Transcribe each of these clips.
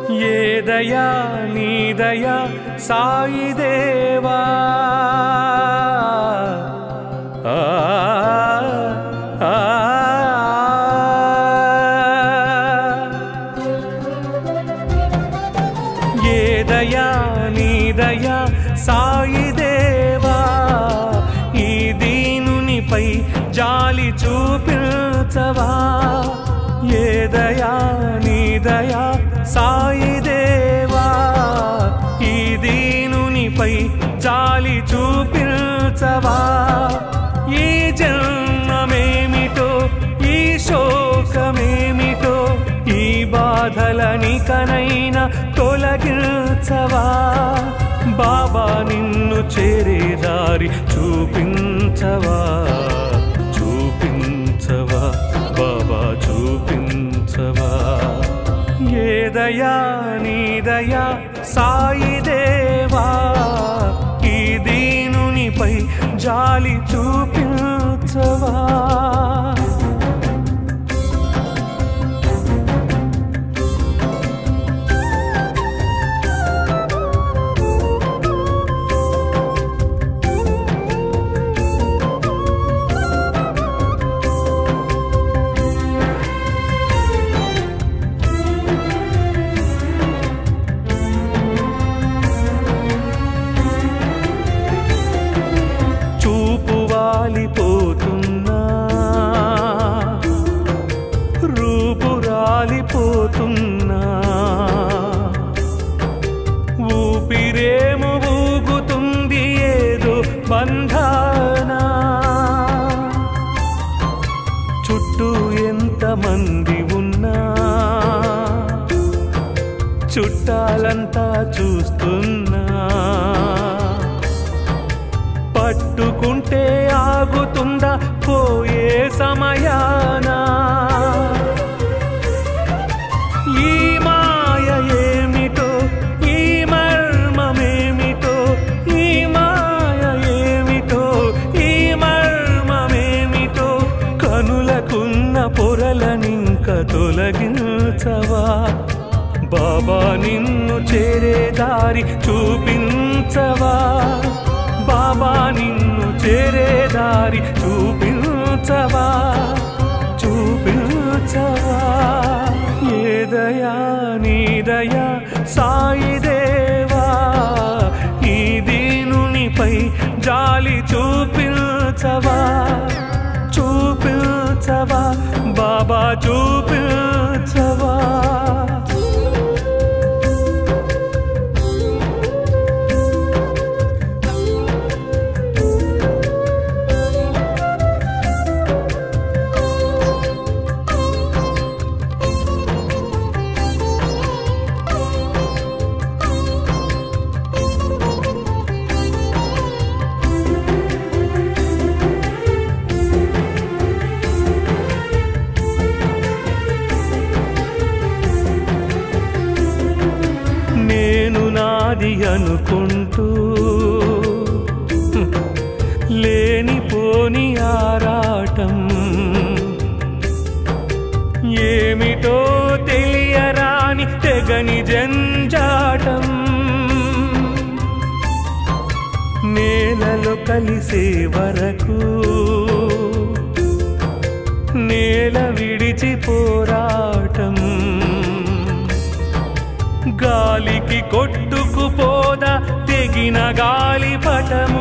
ఏ దయా నీ దయా సాయి దేవా ఆ, ఆ, ఏ దయా నీ దయా సాయి దేవా ఈ దీనునిపై జాలి చూపించవా ఏ దయా నీ దయా సాయి దేవా ఈ దీనునిపై జాలి చూపించవా ఈ జన్మమేమిటో ఈ శోకమేమిటో ఈ బాధలని కనైనా తొలగించవా బాబా నిన్ను చేరే దారి చూపించవా చూపించవా బాబా చూపించవా ఏ దయా నీ దయా సాయి దేవా ఈ దీనునిపై జాలి చూపించవా చూపు వాలిపోతున్నా రూపు రాలిపోతున్నా ఊపిరేము ఊగుతుంది ఏదో బంధానా చుట్టూ ఎంతమంది ఉన్నా చుట్టాలంతా చూస్తున్నా పట్టుకుంటే ఆగుతుందా పోయే సమయాన ఈ మాయ ఏమిటో ఈ మర్మమేమిటో ఈ మాయ ఏమిటో ఈ మర్మమేమిటో కనులకున్న పొరలనింక తొలగించవా బాబా నిన్ను చేరే దారి చూపించవా బాబా నిన్ను చేరే దారి చూపించవా చూపించవా ఏ దయా నీ దయా సాయి దేవా ఈ దీనునిపై జాలి చూపించవా చూపించవా బాబా చూపించవా నేను నాది అనుకుంటూ లేనిపోని ఆరాటం ఏమిటో తెలియరాని తెగని జంజాటం నేలలో కలిసే వరకు నేల విడిచి పోరాటం గాలికి కొట్టుకుపోదా తెగిన గాలి పటము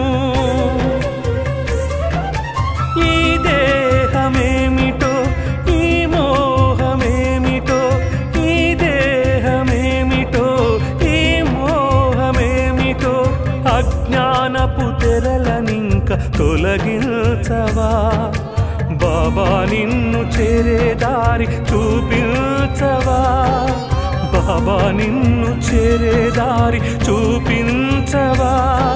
ఈ దేహమేమిటో ఈ మోహమేమిటో ఈ దేహమేమిటో ఈ మోహమేమిటో అజ్ఞానపు తెరలనింక తొలగించవా బాబా నిన్ను చేరే దారి చూపించవా బాబా నిన్ను చేరే దారి చూపించవా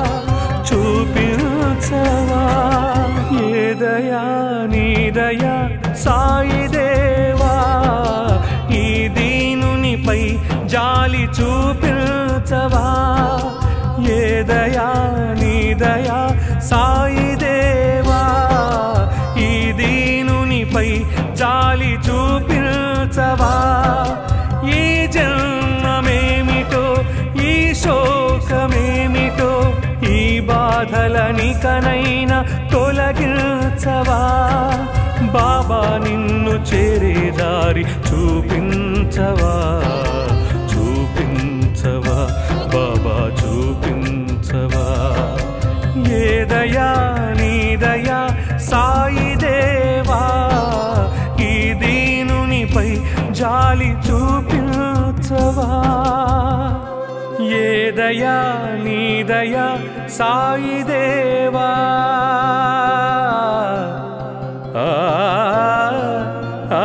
చూపించవా ఏ దయా నీ దయా సాయి దేవా ఈ దీనునిపై జాలి చూపించవా ఏ దయా నీ దయా సాయి దేవా ఈ దీనునిపై జాలి చూపించవా ఈ జన్మ బాధలనికనైనా తొలగించవా బాబా నిన్ను చేరే దారి చూపించవా చూపించవా బాబా చూపించవా ఏదయా నీదయా సాయి దేవా ఈ దీనునిపై జాలి చూపించవా ఏదయా నీదయా సాయి దేవా ఆ, ఆ,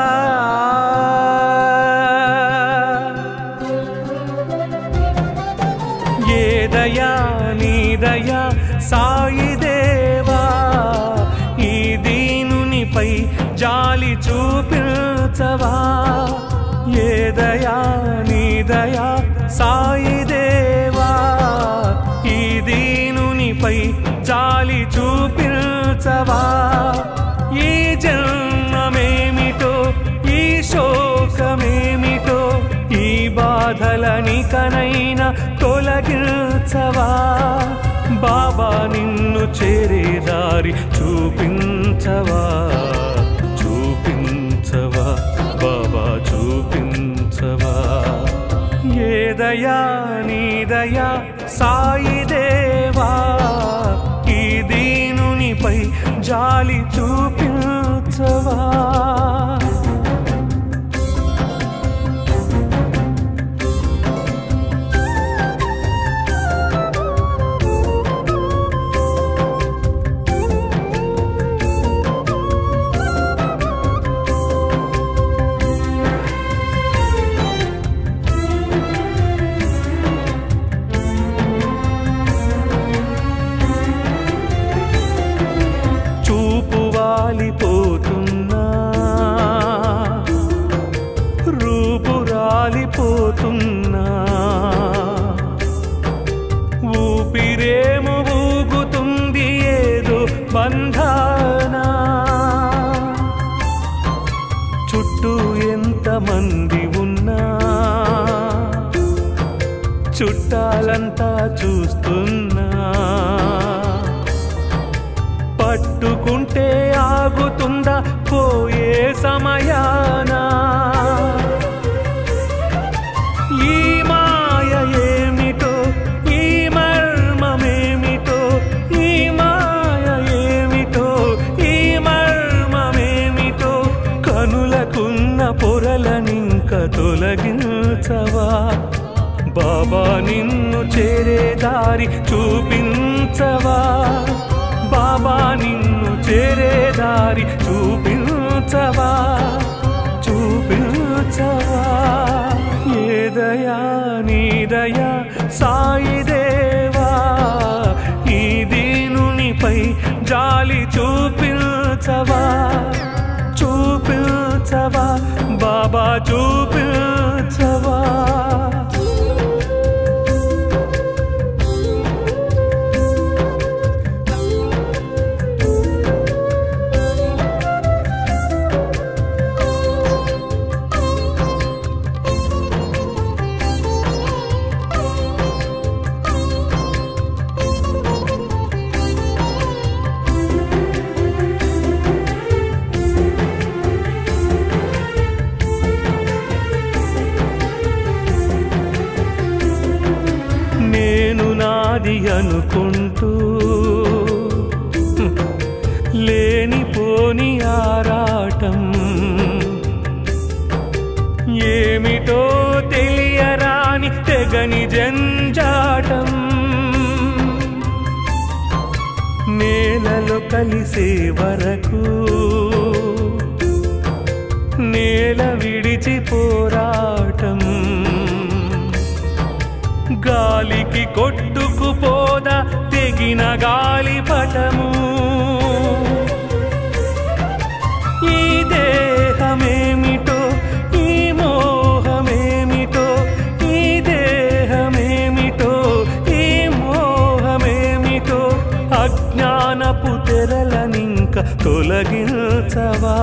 ఏదయా నీదయా సాయి దేవా ఈ దీనునిపై జాలి చూపించవా ఏదయా నీదయా సాయి దేవా ఈ దీనునిపై జాలి చూపించవా ఈ జన్మమేమిటో ఈ శోకమేమిటో ఈ బాధలనికనైనా తొలగించవా బాబా నిన్ను చేరే దారి చూపించవా చూపించవా బాబా చూపించవా ఏదయా నీదయా సాయి దేవా ఈ దీనునిపై జాలి చూపించవా చూపు వాలిపోతున్నా రూపు రాలిపోతున్నా ఊపిరేము ఊగుతుంది ఏదో బంధానా చుట్టూ ఎంతమంది ఉన్నా చుట్టాలంతా చూస్తున్నా పట్టుకుంటే ఆగుతుందా పోయే సమయాన ఈ మాయ ఏమిటో ఈ మర్మమేమిటో ఈ మాయ ఏమిటో ఈ మర్మమేమిటో కనులకున్న పొరలనింక తొలగించవా బాబా నిన్ను చేరే దారి చూపించవా బాబా నిన్ను చేరే దారి చూపించవా చూపించవా ఏదయా నీదయా సాయి దేవా ఈ దీనునిపై జాలి చూపించవా చూపించవా బాబా చూపించవా నేను నాది అనుకుంటూ లేనిపోని ఆరాటం ఏమిటో తెలియరాని తెగని జంజాటం నేలలో కలిసే వరకు నేల విడిచి పోరాటం గాలికి కొట్టుకుపోదా తెగిన గాలి పటము ఈ దేహమేమిటో ఈ మోహమేమిటో ఈ దేహమేమిటో ఈ మోహమేమిటో అజ్ఞానపు తెరలనింక తొలగించవా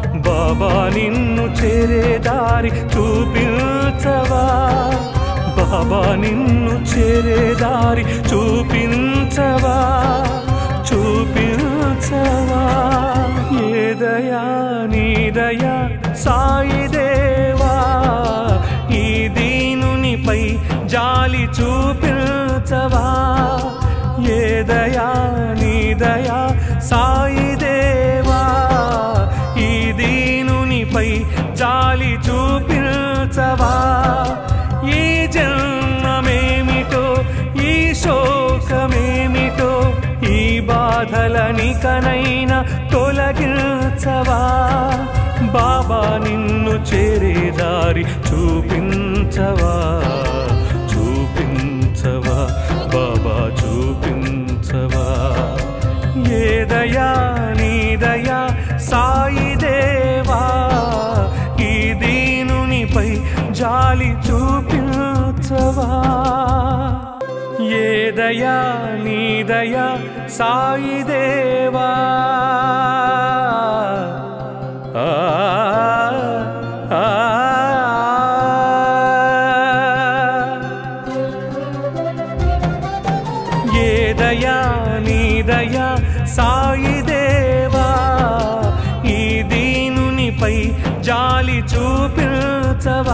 బాబా నిన్ను చేరే దారి చూపించవా బాబా నిన్ను చేరేదారి చూపించవా చూపించవా ఏదయా నీదయా సాయి దేవా ఈ దీనునిపై జాలి చూపించవా ఏదయా నీదయా సాయి దేవా ఈ దీనునిపై జాలి చూపించవా ఈ జన్మమేమిటో ఈ శోకమేమిటో ఈ బాధలనికనైనా తొలగించవా బాబా నిన్ను చేరే దారి చూపించవా చూపించవా బాబా చూపించవా ఏదయా నీదయా సాయి దేవా ఈ దీనునిపై జాలి చూపించవా ఏదయా నీదయా సాయి దేవా ఆ, ఆ, ఏదయా నీదయా సాయి దేవా ఈ దీనునిపై జాలి చూపించవా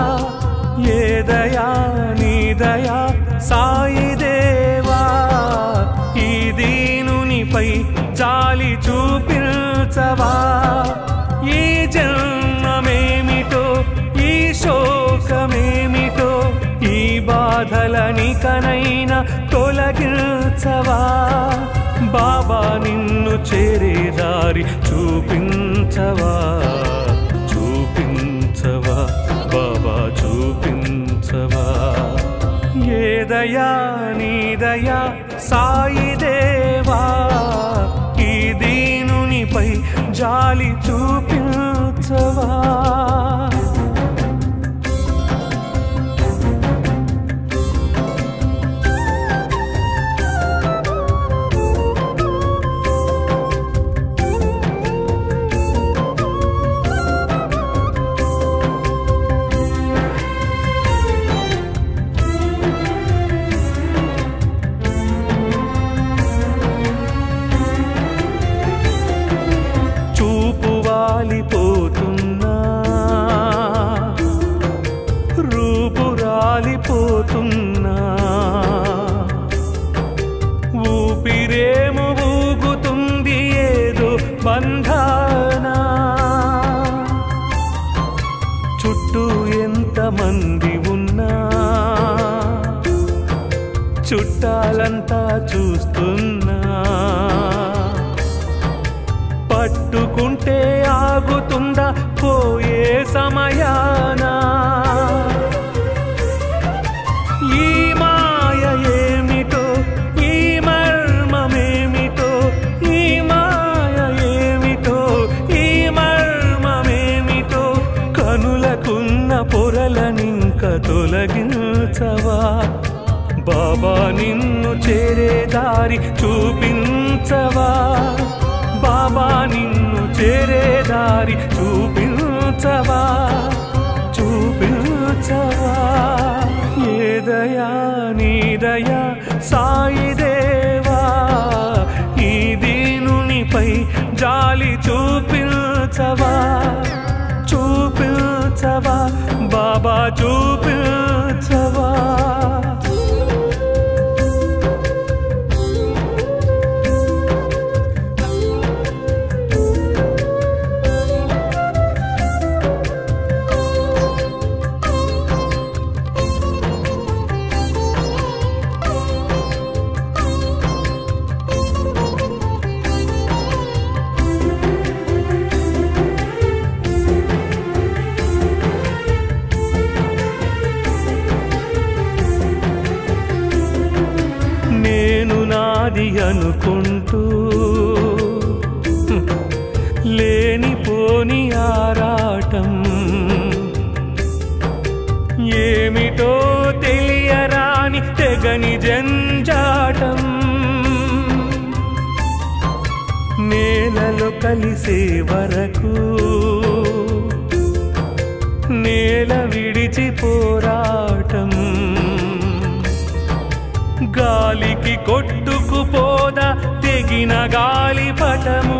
ఏదయా నీదయా సాయి దేవా ఈ దీనునిపై జాలి చూపించవా ఈ జన్మమేమిటో ఈ శోకమేమిటో ఈ బాధలనికనైనా తొలగించవా బాబా నిన్ను చేరే దారి చూపించవా చూపించవా బాబా చూపించవా ఏదయా నీదయా సాయి దేవా ఈ దీనునిపై జాలి చూపించవా చూపు వాలిపోతున్నా రూపు రాలిపోతున్నా ఊపిరేము ఊగుతుంది ఏదో బంధానా చుట్టూ ఎంతమంది ఉన్నా చుట్టాలంతా చూస్తున్నా పట్టుకుంటే ఆగుతుందా పోయే సమయానా ఈ మాయ ఏమిటో ఈ మర్మమేమిటో ఈ మాయ ఏమిటో ఈ మర్మమేమిటో కనులకున్న పొరలనింక తొలగించవా బాబా నిన్ను చేరే దారి చూపించవా బాబా నిన్ను చేరే దారి చూపించవా చూపించవా ఏదయా నీదయా సాయి దేవా ఈ దీనునిపై జాలి చూపించవా చూపించవా బాబా చూపించవా నేను నాది అనుకుంటూ లేనిపోని ఆరాటం ఏమిటో తెలియరాని తెగని జంజాటం నేలలో కలిసే వరకు నేల విడిచి పోరాటం వీచిన గాలి పటము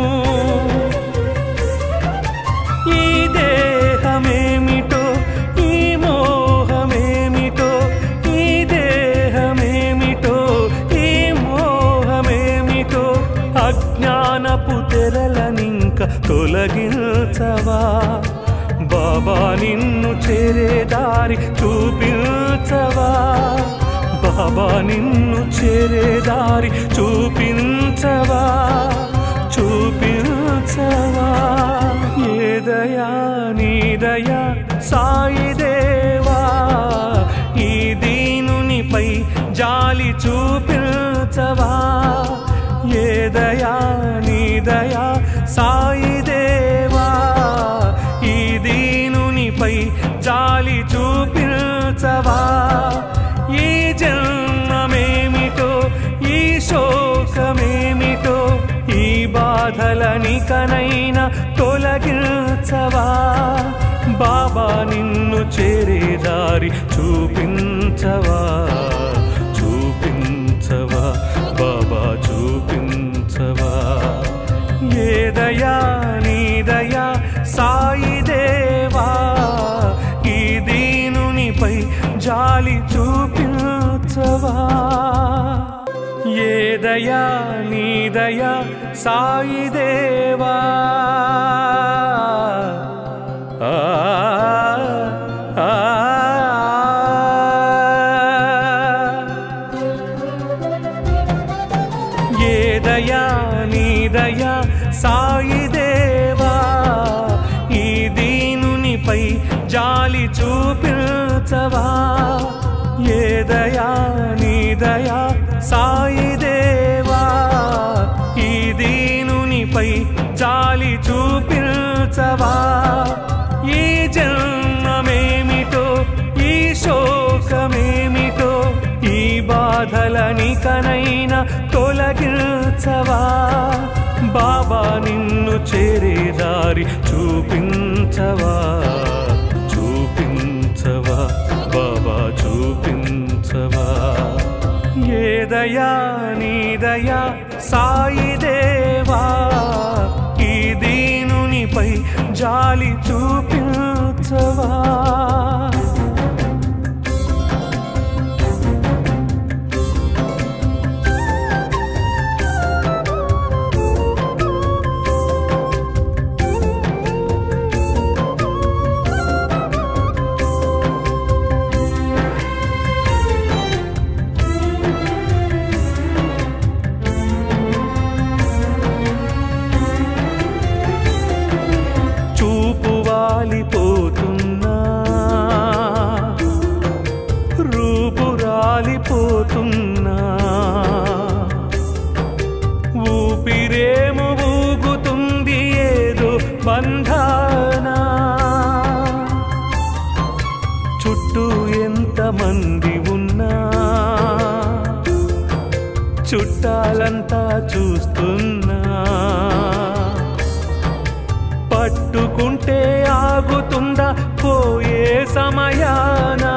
ఈ దేహమేమిటో ఈ మోహమేమిటో ఈ దేహమేమిటో ఈ మోహమేమిటో అజ్ఞానపు తెరలనింక తొలగించవా బాబా నిన్ను చేరే దారి చూపించవా బాబా నిన్ను చేరే దారి చూపించవా చూపించవా ఏదయా నీదయా సాయి దేవా ఈ దీనునిపై జాలి చూపించవా ఏదయా నీదయా సాయి దేవా ఈ దీనునిపై జాలి చూపించవా ఈ జన్మమేమిటో ఈ శోకమేమిటో ఈ బాధలనికనైనా తొలగించవా బాబా నిన్ను చేరే దారి చూపించవా చూపించవా బాబా చూపించవా ఏదయా నీదయా సాయి దేవా ఈ దీనునిపై జాలి చూపించవా ఏదయా నీదయా సాయి దేవా ఆ, ఆ, ఏదయా నీదయా సాయి దేవా ఈ దీనునిపై జాలి చూపించవా ఏదయా నీదయా సాయి దేవా ఈ దీనునిపై జాలి చూపించవా ఈ జన్మమేమిటో ఈ శోకమేమిటో ఈ బాధలనికనైనా తొలగించవా బాబా నిన్ను చేరే దారి చూపించవా చూపించవా బాబా చూపించవా ఏదయా నీదయా సాయి దేవా ఈ దీనునిపై జాలి చూపించవా చూపు వాలిపోతున్నా రూపు రాలిపోతున్నా ఊపిరేము ఊగుతుంది ఏదో బంధానా చుట్టూ ఎంతమంది ఉన్నా చుట్టాలంతా చూస్తున్నా పట్టుకుంటే ఆగుతుందా పోయే సమయానా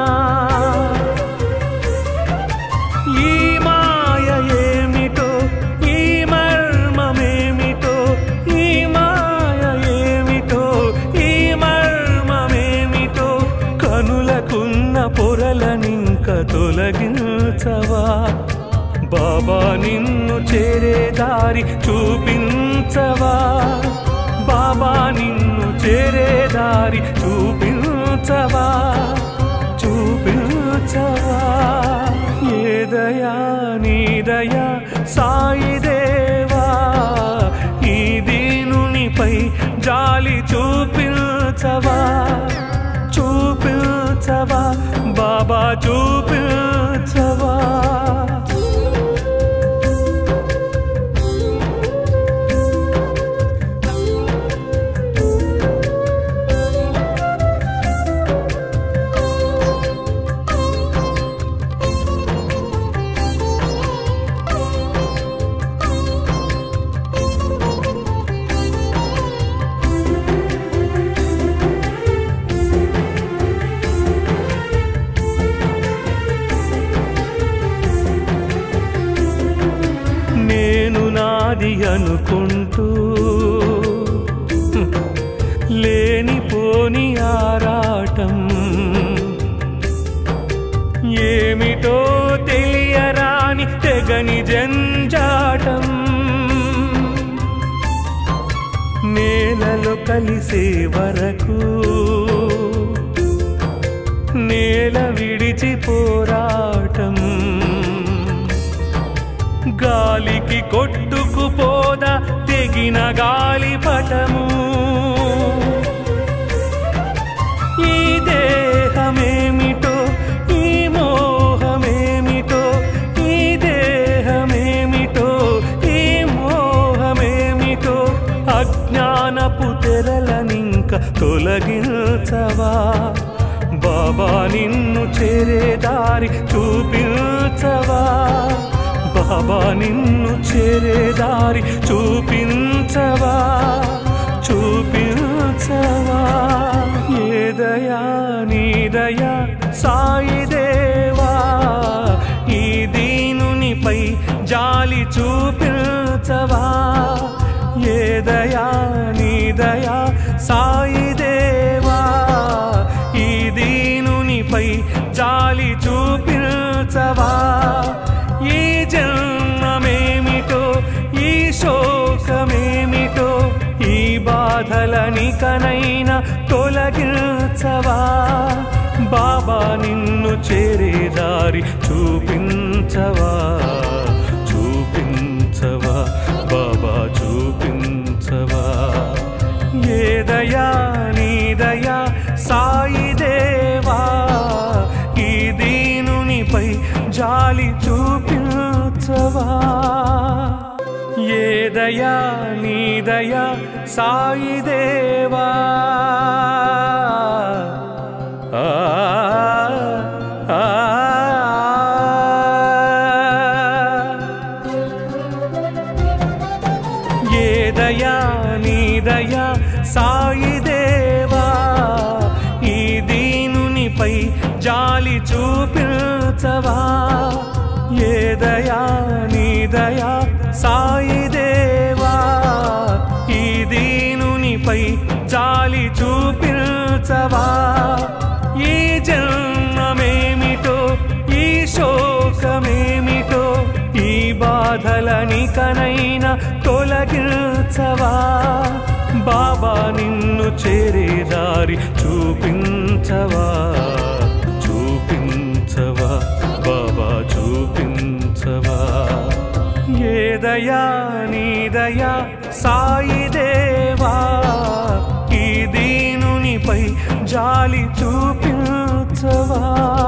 ఈ మాయ ఏమిటో ఈ మర్మమేమిటో ఈ మాయ ఏమిటో ఈ మర్మమేమిటో కనులకున్న పొరలనింక తొలగించవా బాబా నిన్ను చేరే దారి చూపించవా బాబా నిన్ను చేరే దారి చూపించవా చూపించవా ఏదయా నీదయా సాయి దేవా ఈ దీనునిపై జాలి చూపించవా చూపించవా బాబా చూపించవా లేదనుకుంటూ లేనిపోని ఆరాటం ఏమిటో తెలియరాని తెగని జంజాటం నేలలో కలిసే వరకు నేల విడిచి పోరాటం గాలికి కొట్టుకుపోదా తెగిన గాలి పటము ఈ దేహమేమిటో ఈ మోహమేమిటో ఈ దేహమేమిటో ఈ మోహమేమిటో అజ్ఞానపు తెరలనింక తొలగించవా బాబా నిన్ను చేరే దారి చూపించవా బాబా నిన్ను చేరే దారి చూపించవా చూపించవా ఏదయా నీదయా సాయి దేవా ఈ దీనునిపై జాలి చూపించవా ఏదయా నీదయా సాయి దేవా ఈ దీనునిపై జాలి చూపించవా ఈ జన్మమేమిటో ఈ శోకమేమిటో ఈ బాధలనికనైనా తొలగించవా బాబా నిన్ను చేరే దారి చూపించవా చూపించవా బాబా చూపించవా ఏదయా నీదయా సాయి దేవా ఈ దీనునిపై జాలి చూపించవా ఏదయా నీదయా సాయి దేవా ఆ, ఆ, ఏదయా నీదయా సాయి దేవా ఈ దీనునిపై జాలి చూపించవా ఏదయా నీదయా సాయి దేవా ఈ దీనునిపై జాలి చూపించవా ఈ జన్మమేమిటో ఈ శోకమేమిటో ఈ బాధలనికనైనా తొలగించవా బాబా నిన్ను చేరే దారి చూపించవా చూపించవా బాబా చూపించవా ఏదయా నీదయా సాయి దేవా ఈ దీనునిపై జాలి చూపించవా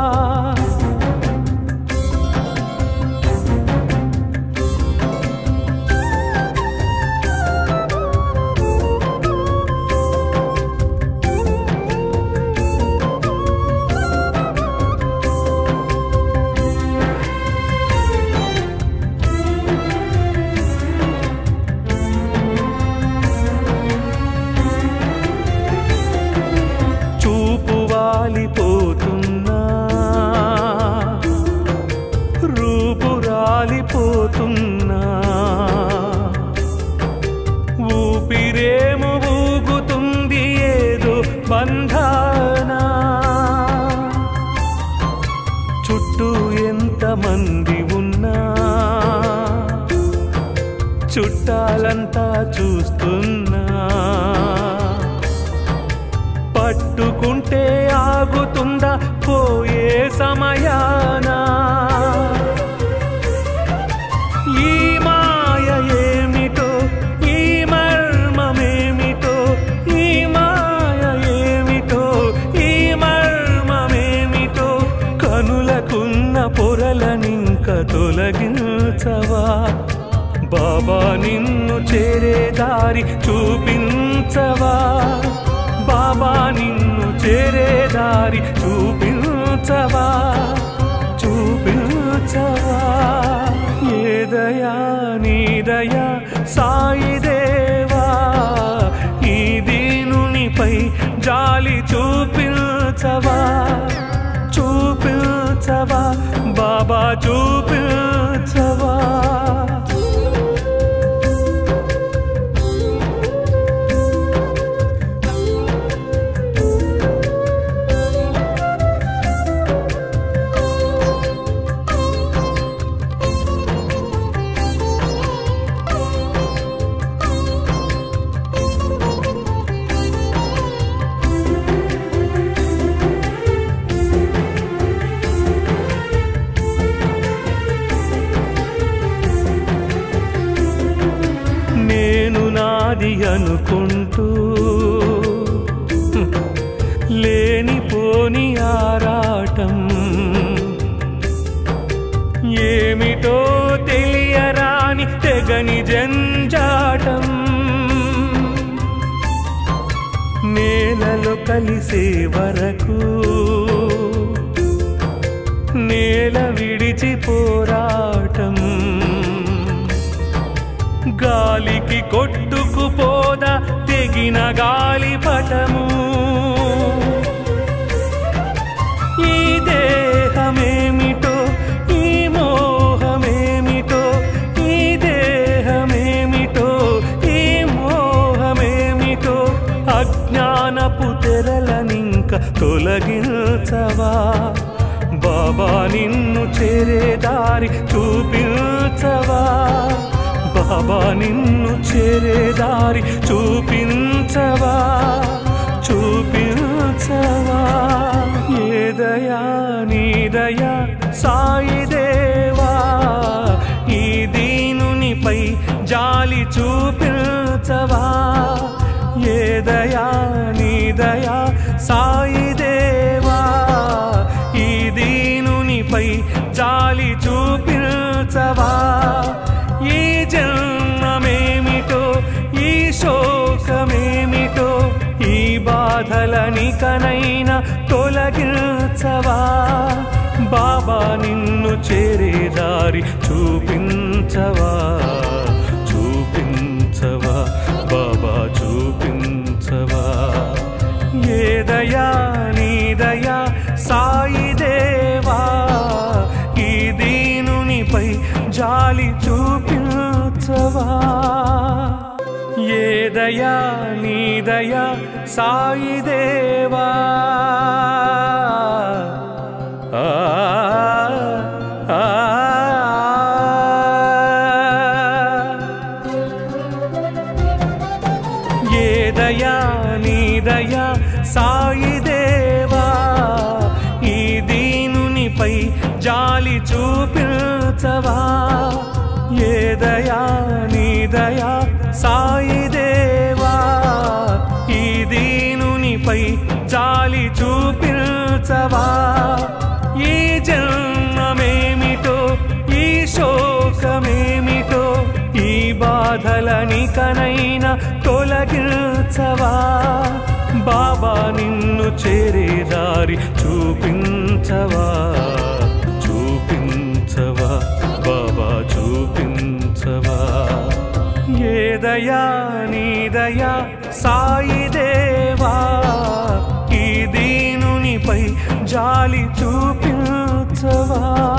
చూపు వాలిపోతున్నా రూపు రాలిపోతున్నా ఊపిరేమో ఊగుతుంది ఏదో బంధానా చుట్టూ ఎంతమంది ఉన్నా చుట్టాలంతా చూస్తున్నా పట్టుకుంటే ఆగుతుందా పోయే సమయాన ఈ మాయ ఏమిటో ఈ మర్మమేమిటో ఈ మాయ ఏమిటో ఈ మర్మమేమిటో కనులకున్న పొరలనింక తొలగించవా బాబా నిన్ను చేరే దారి చూపించవా బాబా నిన్ను చేరే దారి చూపించవా చూపించవా ఏదయా నీదయా సాయి దేవా ఈ దీనునిపై జాలి చూపించవా చూపించవా బాబా చూపించవా చాలనుకుంటూ లేనిపోని ఆరాటం ఏమిటో తెలియరాని తెగని జంజాటం నేలలో కలిసే వరకు నేల విడిచి పోరాటం గాలికి కొట్టుకుపోదా తెగిన గాలిపటము ఈ దేహమేమిటో ఈ మోహమేమిటో ఈ దేహమేమిటో ఈ మోహమేమిటో అజ్ఞానపు తెరలనింక తొలగించవా బాబా నిన్ను చేరే దారి చూపించవా బాబా నిన్ను చేరే దారి చూపించవా చూపించవా ఏదయా నీదయా సాయి దేవా ఈ దీనునిపై జాలి చూపించవా ఏదయా నీదయా సాయి దేవా ఈ దీనునిపై జాలి చూపించవా ఈ జన్మమేమిటో ఈ శోకమేమిటో ఈ బాధలనికనైనా తొలగించవా బాబా నిన్ను చేరే దారి చూపించవా చూపించవా బాబా చూపించవా ఏదయా నీదయా సాయి దేవా ఈ దీనునిపై జాలి చూపించవా ఏదయా నీదయా సాయి దేవా ఆ, ఆ, ఏదయా నీదయా సాయి దేవా ఈ దీనునిపై జాలి చూపించవా ఏదయా నీదయా సాయి దేవా ఈ దీనునిపై జాలి చూపించవా ఈ జన్మమేమిటో ఈ శోకమేమిటో ఈ బాధలనికనైనా తొలగించవా బాబా నిన్ను చేరే దారి చూపించవా చూపించవా బాబా చూపించవా ఏదయా నీదయా సాయి దేవా ఈ దీనునిపై జాలి చూపించవా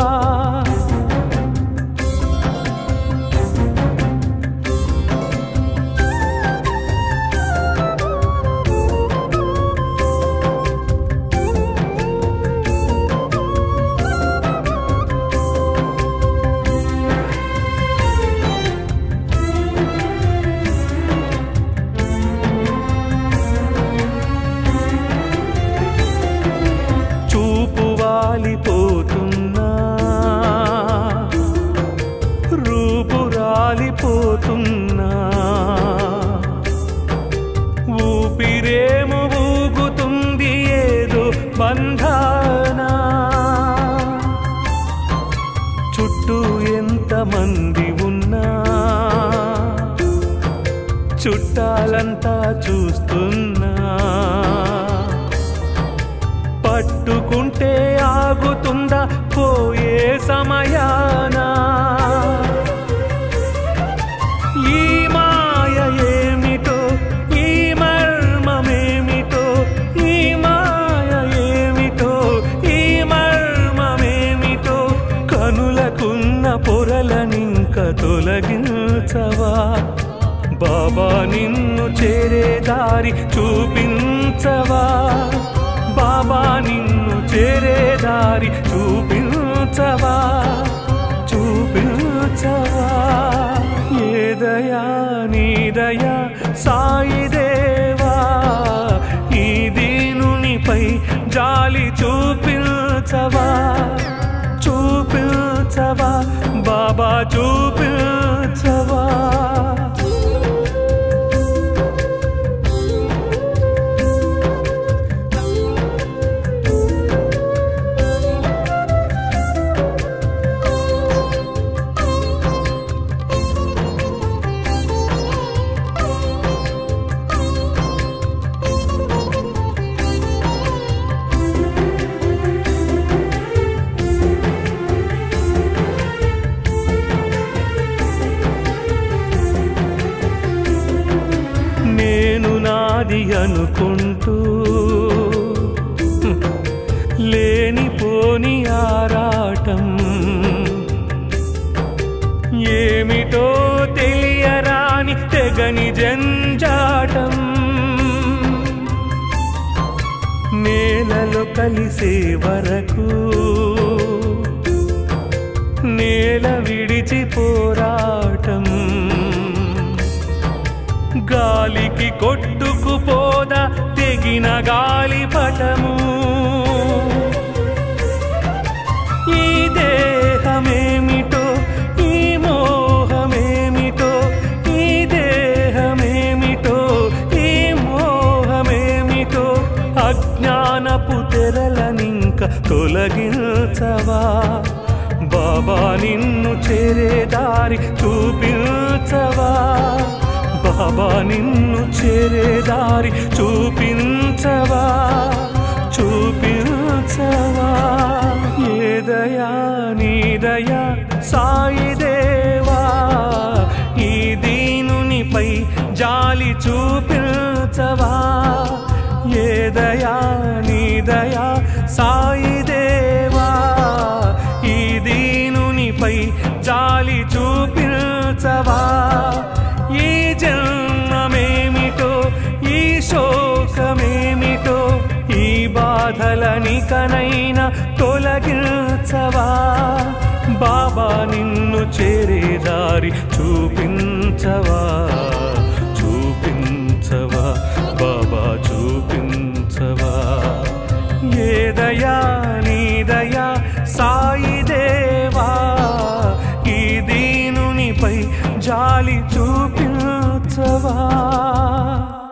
చూపు వాలిపోతున్నా రూపు రాలిపోతున్నా ఊపిరేము ఊగుతుంది ఏదో బంధానా చుట్టూ ఎంతమంది ఉన్నా చుట్టాలంతా చూస్తున్నా పట్టుకుంటే ఆగుతుందా పోయే సమయానా ఈ మాయ ఏమిటో ఈ మర్మమేమిటో ఈ మాయ ఏమిటో ఈ మర్మమేమిటో కనులకున్న పొరలనింక తొలగించవా బాబా నిన్ను చేరే దారి చూపించవా బాబా నిన్ను చేరే దారి చూపించవా చూపించవా ఏదయా నీదయా సాయి దేవా ఈ దీనునిపై జాలి చూపించవా చూపించవా బాబా చూపించవా నేలలో కలిసే వరకు నేల విడిచి పోరాటం గాలికి కొట్టుకుపోద తెగిన గాలి పటము ఈ దేహమేమిటో ఈ మోహమేమిటో ఈ దేహమేమిటో ఈ మోహమేమిటో అజ్ఞానపు తెరలనింక తొలగించవా బాబా నిన్ను చేరే దారి చూపించవా బాబా నిన్ను చేరే దారి చూపించవా చూపించవా ఏదయా నీదయా సాయి దేవా ఈ దీనునిపై జాలి చూపించవా ఏదయా నీదయా సాయి దేవా ఈ దీనునిపై జాలి చూపించవా ఈ జన్మమేమిటో ఈ శోకమేమిటో ఈ బాధలనికనైనా తొలగించవా బాబా నిన్ను చేరే దారి చూపించవా చూపించవా బాబా చూపించవా ఏదయా నీదయా సాయి దేవా ఈ దీనునిపై జాలి చూపించవా